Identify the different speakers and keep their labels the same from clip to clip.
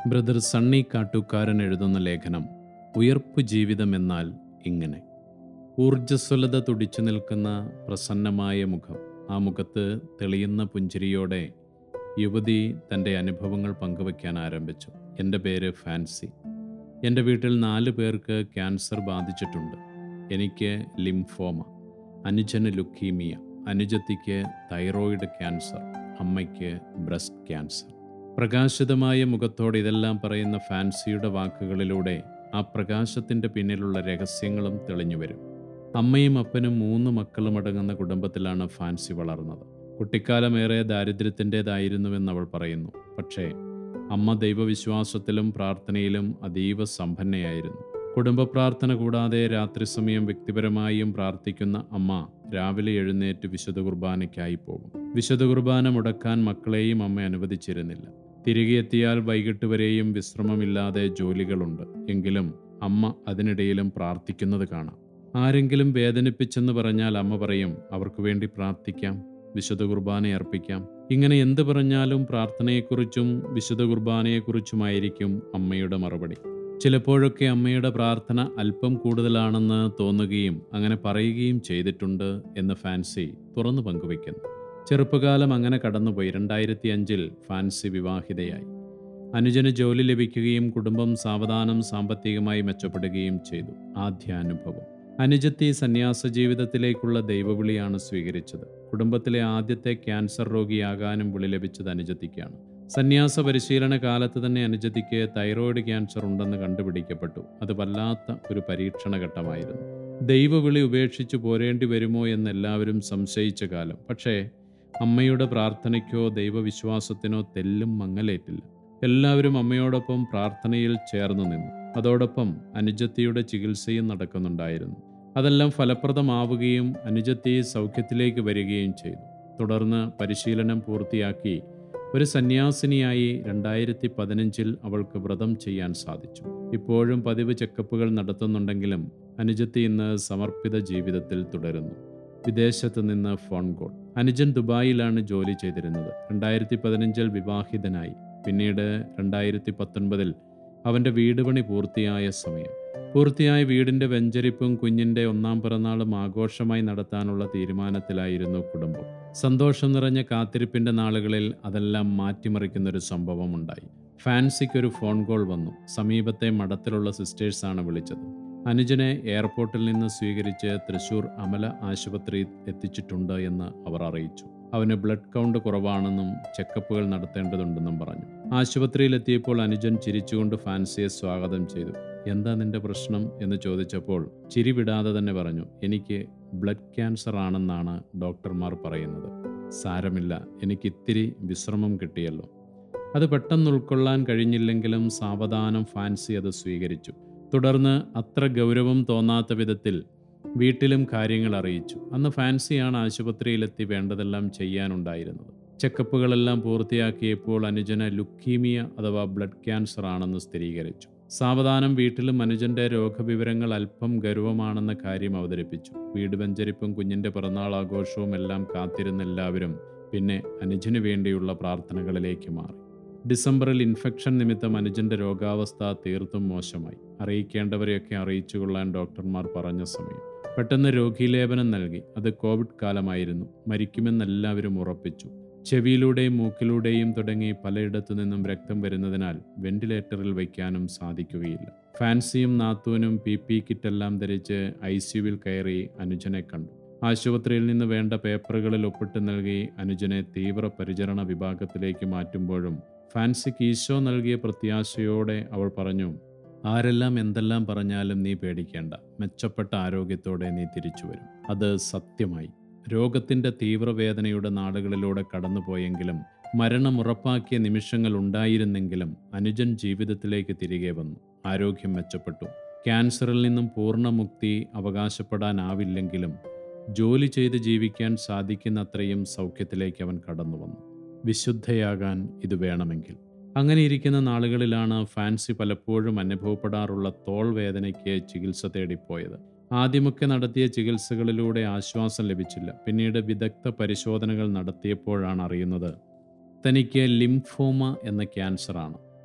Speaker 1: brother Sunny കാട്ടുകാരൻ എഴുതുന്ന ലേഖനം ഉയർപ്പ് ജീവിതം എന്നാൽ ഇങ്ങനെ ഊർജ്ജസ്വലത തുടിച്ചു നിൽക്കുന്ന പ്രസന്നമായ മുഖം ആ മുഖത്ത് തെളിയുന്ന പുഞ്ചിരിയോടെ യുവതി തൻ്റെ അനുഭവങ്ങൾ പങ്കുവയ്ക്കാൻ ആരംഭിച്ചു എൻ്റെ പേര് ഫാൻസി എൻ്റെ വീട്ടിൽ നാല് പേർക്ക് ക്യാൻസർ ബാധിച്ചിട്ടുണ്ട് എനിക്ക് ലിംഫോമ അനുജന് ലുക്കീമിയ അനുജത്തിക്ക് തൈറോയിഡ് ക്യാൻസർ അമ്മയ്ക്ക് ബ്രസ്റ്റ് ക്യാൻസർ പ്രകാശിതമായ മുഖത്തോടെ ഇതെല്ലാം പറയുന്ന ഫാൻസിയുടെ വാക്കുകളിലൂടെ ആ പ്രകാശത്തിൻ്റെ പിന്നിലുള്ള രഹസ്യങ്ങളും തെളിഞ്ഞു വരും അമ്മയും അപ്പനും മൂന്ന് മക്കളും അടങ്ങുന്ന കുടുംബത്തിലാണ് ഫാൻസി വളർന്നത് കുട്ടിക്കാലമേറെ ദാരിദ്ര്യത്തിൻ്റെതായിരുന്നുവെന്ന് അവൾ പറയുന്നു പക്ഷേ അമ്മ ദൈവവിശ്വാസത്തിലും പ്രാർത്ഥനയിലും അതീവ സമ്പന്നയായിരുന്നു കുടുംബ പ്രാർത്ഥന കൂടാതെ രാത്രി സമയം വ്യക്തിപരമായും പ്രാർത്ഥിക്കുന്ന അമ്മ രാവിലെ എഴുന്നേറ്റ് വിശുദ്ധ കുർബാനയ്ക്കായി പോകും വിശുദ്ധ കുർബാന മുടക്കാൻ മക്കളെയും അമ്മ അനുവദിച്ചിരുന്നില്ല തിരികെ എത്തിയാൽ വൈകിട്ട് വരെയും വിശ്രമമില്ലാതെ ജോലികളുണ്ട് എങ്കിലും അമ്മ അതിനിടയിലും പ്രാർത്ഥിക്കുന്നത് കാണാം ആരെങ്കിലും വേദനിപ്പിച്ചെന്ന് പറഞ്ഞാൽ അമ്മ പറയും അവർക്ക് വേണ്ടി പ്രാർത്ഥിക്കാം വിശുദ്ധ കുർബാന അർപ്പിക്കാം ഇങ്ങനെ എന്ത് പറഞ്ഞാലും പ്രാർത്ഥനയെക്കുറിച്ചും വിശുദ്ധ കുർബാനയെക്കുറിച്ചുമായിരിക്കും അമ്മയുടെ മറുപടി ചിലപ്പോഴൊക്കെ അമ്മയുടെ പ്രാർത്ഥന അല്പം കൂടുതലാണെന്ന് തോന്നുകയും അങ്ങനെ പറയുകയും ചെയ്തിട്ടുണ്ട് എന്ന് ഫാൻസി തുറന്നു പങ്കുവയ്ക്കുന്നു ചെറുപ്പകാലം അങ്ങനെ കടന്നുപോയി രണ്ടായിരത്തി അഞ്ചിൽ ഫാൻസി വിവാഹിതയായി അനുജന് ജോലി ലഭിക്കുകയും കുടുംബം സാവധാനം സാമ്പത്തികമായി മെച്ചപ്പെടുകയും ചെയ്തു ആദ്യ അനുഭവം അനുജത്തി സന്യാസ ജീവിതത്തിലേക്കുള്ള ദൈവവിളിയാണ് സ്വീകരിച്ചത് കുടുംബത്തിലെ ആദ്യത്തെ ക്യാൻസർ രോഗിയാകാനും വിളി ലഭിച്ചത് അനുജത്തിക്കാണ് സന്യാസ പരിശീലന കാലത്ത് തന്നെ അനുജത്തിക്ക് തൈറോയിഡ് ക്യാൻസർ ഉണ്ടെന്ന് കണ്ടുപിടിക്കപ്പെട്ടു അത് വല്ലാത്ത ഒരു പരീക്ഷണ ഘട്ടമായിരുന്നു ദൈവവിളി ഉപേക്ഷിച്ചു പോരേണ്ടി വരുമോ എന്ന് എല്ലാവരും സംശയിച്ച കാലം പക്ഷേ അമ്മയുടെ പ്രാർത്ഥനയ്ക്കോ ദൈവവിശ്വാസത്തിനോ തെല്ലും മങ്ങലേറ്റില്ല എല്ലാവരും അമ്മയോടൊപ്പം പ്രാർത്ഥനയിൽ ചേർന്നു നിന്നു അതോടൊപ്പം അനുജത്തിയുടെ ചികിത്സയും നടക്കുന്നുണ്ടായിരുന്നു അതെല്ലാം ഫലപ്രദമാവുകയും അനുജത്തി സൗഖ്യത്തിലേക്ക് വരികയും ചെയ്തു തുടർന്ന് പരിശീലനം പൂർത്തിയാക്കി ഒരു സന്യാസിനിയായി രണ്ടായിരത്തി പതിനഞ്ചിൽ അവൾക്ക് വ്രതം ചെയ്യാൻ സാധിച്ചു ഇപ്പോഴും പതിവ് ചെക്കപ്പുകൾ നടത്തുന്നുണ്ടെങ്കിലും അനുജത്തി ഇന്ന് സമർപ്പിത ജീവിതത്തിൽ തുടരുന്നു വിദേശത്ത് നിന്ന് ഫോൺ കോൾ അനുജൻ ദുബായിലാണ് ജോലി ചെയ്തിരുന്നത് രണ്ടായിരത്തി പതിനഞ്ചിൽ വിവാഹിതനായി പിന്നീട് രണ്ടായിരത്തി പത്തൊൻപതിൽ അവൻ്റെ വീട് പണി പൂർത്തിയായ സമയം പൂർത്തിയായ വീടിൻ്റെ വെഞ്ചരിപ്പും കുഞ്ഞിൻ്റെ ഒന്നാം പിറന്നാളും ആഘോഷമായി നടത്താനുള്ള തീരുമാനത്തിലായിരുന്നു കുടുംബം സന്തോഷം നിറഞ്ഞ കാത്തിരിപ്പിൻ്റെ നാളുകളിൽ അതെല്ലാം മാറ്റിമറിക്കുന്നൊരു സംഭവം ഉണ്ടായി ഫാൻസിക്കൊരു ഫോൺ കോൾ വന്നു സമീപത്തെ മഠത്തിലുള്ള സിസ്റ്റേഴ്സാണ് വിളിച്ചത് അനുജനെ എയർപോർട്ടിൽ നിന്ന് സ്വീകരിച്ച് തൃശൂർ അമല ആശുപത്രിയിൽ എത്തിച്ചിട്ടുണ്ട് എന്ന് അവർ അറിയിച്ചു അവന് ബ്ലഡ് കൗണ്ട് കുറവാണെന്നും ചെക്കപ്പുകൾ നടത്തേണ്ടതുണ്ടെന്നും പറഞ്ഞു ആശുപത്രിയിലെത്തിയപ്പോൾ അനുജൻ ചിരിച്ചുകൊണ്ട് ഫാൻസിയെ സ്വാഗതം ചെയ്തു എന്താ നിന്റെ പ്രശ്നം എന്ന് ചോദിച്ചപ്പോൾ ചിരി വിടാതെ തന്നെ പറഞ്ഞു എനിക്ക് ബ്ലഡ് ക്യാൻസർ ആണെന്നാണ് ഡോക്ടർമാർ പറയുന്നത് സാരമില്ല എനിക്ക് ഇത്തിരി വിശ്രമം കിട്ടിയല്ലോ അത് പെട്ടെന്ന് ഉൾക്കൊള്ളാൻ കഴിഞ്ഞില്ലെങ്കിലും സാവധാനം ഫാൻസി അത് സ്വീകരിച്ചു തുടർന്ന് അത്ര ഗൗരവം തോന്നാത്ത വിധത്തിൽ വീട്ടിലും കാര്യങ്ങൾ അറിയിച്ചു അന്ന് ഫാൻസിയാണ് ആശുപത്രിയിലെത്തി വേണ്ടതെല്ലാം ചെയ്യാനുണ്ടായിരുന്നത് ചെക്കപ്പുകളെല്ലാം പൂർത്തിയാക്കിയപ്പോൾ അനുജന് ലുക്കീമിയ അഥവാ ബ്ലഡ് ക്യാൻസർ ആണെന്ന് സ്ഥിരീകരിച്ചു സാവധാനം വീട്ടിലും അനുജന്റെ രോഗവിവരങ്ങൾ അല്പം ഗൗരവമാണെന്ന കാര്യം അവതരിപ്പിച്ചു വീട് വെഞ്ചരിപ്പും കുഞ്ഞിന്റെ പിറന്നാൾ ആഘോഷവും എല്ലാം കാത്തിരുന്ന എല്ലാവരും പിന്നെ അനുജന് വേണ്ടിയുള്ള പ്രാർത്ഥനകളിലേക്ക് മാറി ഡിസംബറിൽ ഇൻഫെക്ഷൻ നിമിത്തം അനുജന്റെ രോഗാവസ്ഥ തീർത്തും മോശമായി അറിയിക്കേണ്ടവരെയൊക്കെ അറിയിച്ചുകൊള്ളാൻ ഡോക്ടർമാർ പറഞ്ഞ സമയം പെട്ടെന്ന് രോഗീലേപനം നൽകി അത് കോവിഡ് കാലമായിരുന്നു മരിക്കുമെന്നെല്ലാവരും ഉറപ്പിച്ചു ചെവിയിലൂടെയും മൂക്കിലൂടെയും തുടങ്ങി പലയിടത്തു നിന്നും രക്തം വരുന്നതിനാൽ വെന്റിലേറ്ററിൽ വയ്ക്കാനും സാധിക്കുകയില്ല ഫാൻസിയും നാത്തൂനും പി പി കിറ്റെല്ലാം ധരിച്ച് ഐ സിയുവിൽ കയറി അനുജനെ കണ്ടു ആശുപത്രിയിൽ നിന്ന് വേണ്ട പേപ്പറുകളിൽ ഒപ്പിട്ട് നൽകി അനുജനെ തീവ്ര പരിചരണ വിഭാഗത്തിലേക്ക് മാറ്റുമ്പോഴും ഫാൻസിക്ക് ഈശോ നൽകിയ പ്രത്യാശയോടെ അവൾ പറഞ്ഞു ആരെല്ലാം എന്തെല്ലാം പറഞ്ഞാലും നീ പേടിക്കേണ്ട മെച്ചപ്പെട്ട ആരോഗ്യത്തോടെ നീ തിരിച്ചു വരും അത് സത്യമായി രോഗത്തിൻ്റെ തീവ്രവേദനയുടെ നാടുകളിലൂടെ കടന്നുപോയെങ്കിലും മരണം ഉറപ്പാക്കിയ നിമിഷങ്ങൾ ഉണ്ടായിരുന്നെങ്കിലും അനുജൻ ജീവിതത്തിലേക്ക് തിരികെ വന്നു ആരോഗ്യം മെച്ചപ്പെട്ടു ക്യാൻസറിൽ നിന്നും പൂർണ്ണമുക്തി അവകാശപ്പെടാനാവില്ലെങ്കിലും ജോലി ചെയ്ത് ജീവിക്കാൻ സാധിക്കുന്നത്രയും സൗഖ്യത്തിലേക്ക് അവൻ കടന്നു വന്നു വിശുദ്ധയാകാൻ ഇത് വേണമെങ്കിൽ അങ്ങനെ ഇരിക്കുന്ന നാളുകളിലാണ് ഫാൻസി പലപ്പോഴും അനുഭവപ്പെടാറുള്ള തോൾ വേദനയ്ക്ക് ചികിത്സ തേടിപ്പോയത് ആദ്യമൊക്കെ നടത്തിയ ചികിത്സകളിലൂടെ ആശ്വാസം ലഭിച്ചില്ല പിന്നീട് വിദഗ്ധ പരിശോധനകൾ നടത്തിയപ്പോഴാണ് അറിയുന്നത് തനിക്ക് ലിംഫോമ എന്ന ക്യാൻസറാണ്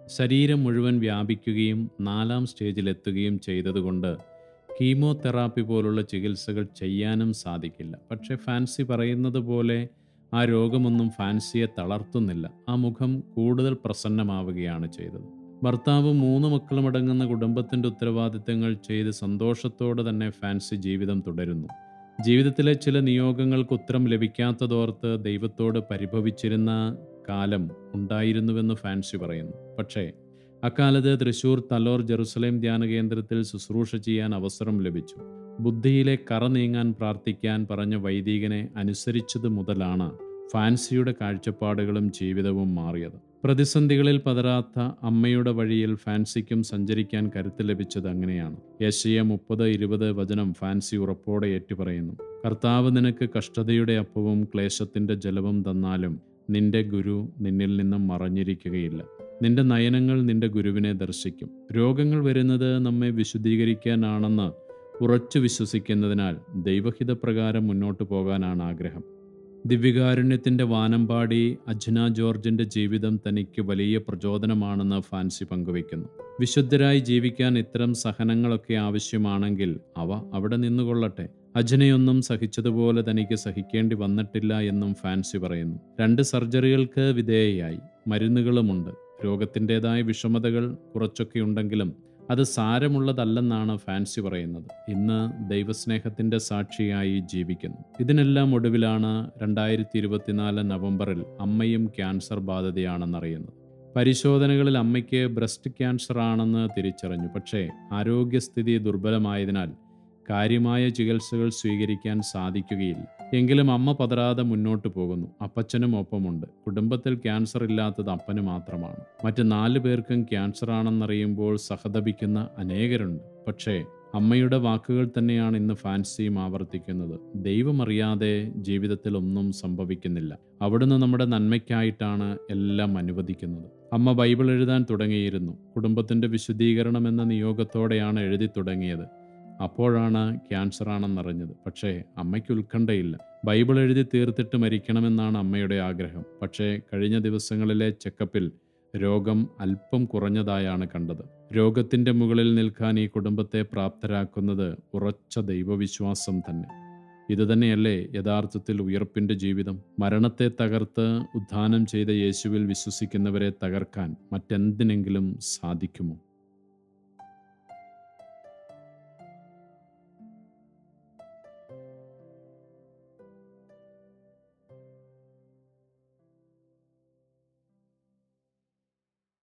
Speaker 1: ശരീരം മുഴുവൻ വ്യാപിക്കുകയും നാലാം സ്റ്റേജിലെത്തുകയും ചെയ്തതുകൊണ്ട് കീമോതെറാപ്പി പോലുള്ള ചികിത്സകൾ ചെയ്യാനും സാധിക്കില്ല പക്ഷേ ഫാൻസി പറയുന്നത് പോലെ ആ രോഗമൊന്നും ഫാൻസിയെ തളർത്തുന്നില്ല ആ മുഖം കൂടുതൽ പ്രസന്നമാവുകയാണ് ചെയ്തത് ഭർത്താവ് മൂന്ന് മക്കളുമടങ്ങുന്ന കുടുംബത്തിൻ്റെ ഉത്തരവാദിത്തങ്ങൾ ചെയ്ത് സന്തോഷത്തോടെ തന്നെ ഫാൻസി ജീവിതം തുടരുന്നു ജീവിതത്തിലെ ചില നിയോഗങ്ങൾക്ക് ഉത്തരം ലഭിക്കാത്തതോർത്ത് ദൈവത്തോട് പരിഭവിച്ചിരുന്ന കാലം ഉണ്ടായിരുന്നുവെന്ന് ഫാൻസി പറയുന്നു പക്ഷേ അക്കാലത്ത് തൃശൂർ തലോർ ജെറുസലേം ധ്യാന കേന്ദ്രത്തിൽ ശുശ്രൂഷ ചെയ്യാൻ അവസരം ലഭിച്ചു ബുദ്ധിയിലെ കറ നീങ്ങാൻ പ്രാർത്ഥിക്കാൻ പറഞ്ഞ വൈദികനെ അനുസരിച്ചത് മുതലാണ് ഫാൻസിയുടെ കാഴ്ചപ്പാടുകളും ജീവിതവും മാറിയത് പ്രതിസന്ധികളിൽ പതരാത്ത അമ്മയുടെ വഴിയിൽ ഫാൻസിക്കും സഞ്ചരിക്കാൻ കരുത്ത് ലഭിച്ചത് അങ്ങനെയാണ് യശയ മുപ്പത് ഇരുപത് വചനം ഫാൻസി ഉറപ്പോടെ ഏറ്റുപറയുന്നു കർത്താവ് നിനക്ക് കഷ്ടതയുടെ അപ്പവും ക്ലേശത്തിന്റെ ജലവും തന്നാലും നിന്റെ ഗുരു നിന്നിൽ നിന്നും മറഞ്ഞിരിക്കുകയില്ല നിന്റെ നയനങ്ങൾ നിന്റെ ഗുരുവിനെ ദർശിക്കും രോഗങ്ങൾ വരുന്നത് നമ്മെ വിശുദ്ധീകരിക്കാനാണെന്ന് ഉറച്ചു വിശ്വസിക്കുന്നതിനാൽ ദൈവഹിതപ്രകാരം മുന്നോട്ട് പോകാനാണ് ആഗ്രഹം ദിവ്യകാരുണ്യത്തിൻ്റെ വാനമ്പാടി അജ്ന ജോർജിൻ്റെ ജീവിതം തനിക്ക് വലിയ പ്രചോദനമാണെന്ന് ഫാൻസി പങ്കുവയ്ക്കുന്നു വിശുദ്ധരായി ജീവിക്കാൻ ഇത്തരം സഹനങ്ങളൊക്കെ ആവശ്യമാണെങ്കിൽ അവ അവിടെ നിന്നുകൊള്ളട്ടെ അജ്നയൊന്നും സഹിച്ചതുപോലെ തനിക്ക് സഹിക്കേണ്ടി വന്നിട്ടില്ല എന്നും ഫാൻസി പറയുന്നു രണ്ട് സർജറികൾക്ക് വിധേയയായി മരുന്നുകളുമുണ്ട് രോഗത്തിൻ്റെതായ വിഷമതകൾ കുറച്ചൊക്കെ ഉണ്ടെങ്കിലും അത് സാരമുള്ളതല്ലെന്നാണ് ഫാൻസി പറയുന്നത് ഇന്ന് ദൈവസ്നേഹത്തിൻ്റെ സാക്ഷിയായി ജീവിക്കുന്നു ഇതിനെല്ലാം ഒടുവിലാണ് രണ്ടായിരത്തി ഇരുപത്തിനാല് നവംബറിൽ അമ്മയും ക്യാൻസർ ബാധിതയാണെന്നറിയുന്നത് പരിശോധനകളിൽ അമ്മയ്ക്ക് ബ്രസ്റ്റ് ക്യാൻസർ ആണെന്ന് തിരിച്ചറിഞ്ഞു പക്ഷേ ആരോഗ്യസ്ഥിതി ദുർബലമായതിനാൽ കാര്യമായ ചികിത്സകൾ സ്വീകരിക്കാൻ സാധിക്കുകയില്ല എങ്കിലും അമ്മ പതരാതെ മുന്നോട്ട് പോകുന്നു അപ്പച്ചനും ഒപ്പമുണ്ട് കുടുംബത്തിൽ ക്യാൻസർ ഇല്ലാത്തത് അപ്പന് മാത്രമാണ് മറ്റ് നാല് പേർക്കും ക്യാൻസർ ആണെന്നറിയുമ്പോൾ സഹതപിക്കുന്ന അനേകരുണ്ട് പക്ഷേ അമ്മയുടെ വാക്കുകൾ തന്നെയാണ് ഇന്ന് ഫാൻസിയും ആവർത്തിക്കുന്നത് ദൈവമറിയാതെ ജീവിതത്തിൽ ഒന്നും സംഭവിക്കുന്നില്ല അവിടുന്ന് നമ്മുടെ നന്മയ്ക്കായിട്ടാണ് എല്ലാം അനുവദിക്കുന്നത് അമ്മ ബൈബിൾ എഴുതാൻ തുടങ്ങിയിരുന്നു കുടുംബത്തിന്റെ വിശുദ്ധീകരണം എന്ന നിയോഗത്തോടെയാണ് എഴുതി തുടങ്ങിയത് അപ്പോഴാണ് ക്യാൻസർ ആണെന്നറിഞ്ഞത് പക്ഷേ അമ്മയ്ക്ക് ഉത്കണ്ഠയില്ല ബൈബിൾ എഴുതി തീർത്തിട്ട് മരിക്കണമെന്നാണ് അമ്മയുടെ ആഗ്രഹം പക്ഷേ കഴിഞ്ഞ ദിവസങ്ങളിലെ ചെക്കപ്പിൽ രോഗം അല്പം കുറഞ്ഞതായാണ് കണ്ടത് രോഗത്തിൻ്റെ മുകളിൽ നിൽക്കാൻ ഈ കുടുംബത്തെ പ്രാപ്തരാക്കുന്നത് ഉറച്ച ദൈവവിശ്വാസം തന്നെ ഇതുതന്നെയല്ലേ യഥാർത്ഥത്തിൽ ഉയർപ്പിൻ്റെ ജീവിതം മരണത്തെ തകർത്ത് ഉദ്ധാനം ചെയ്ത യേശുവിൽ വിശ്വസിക്കുന്നവരെ തകർക്കാൻ മറ്റെന്തിനെങ്കിലും സാധിക്കുമോ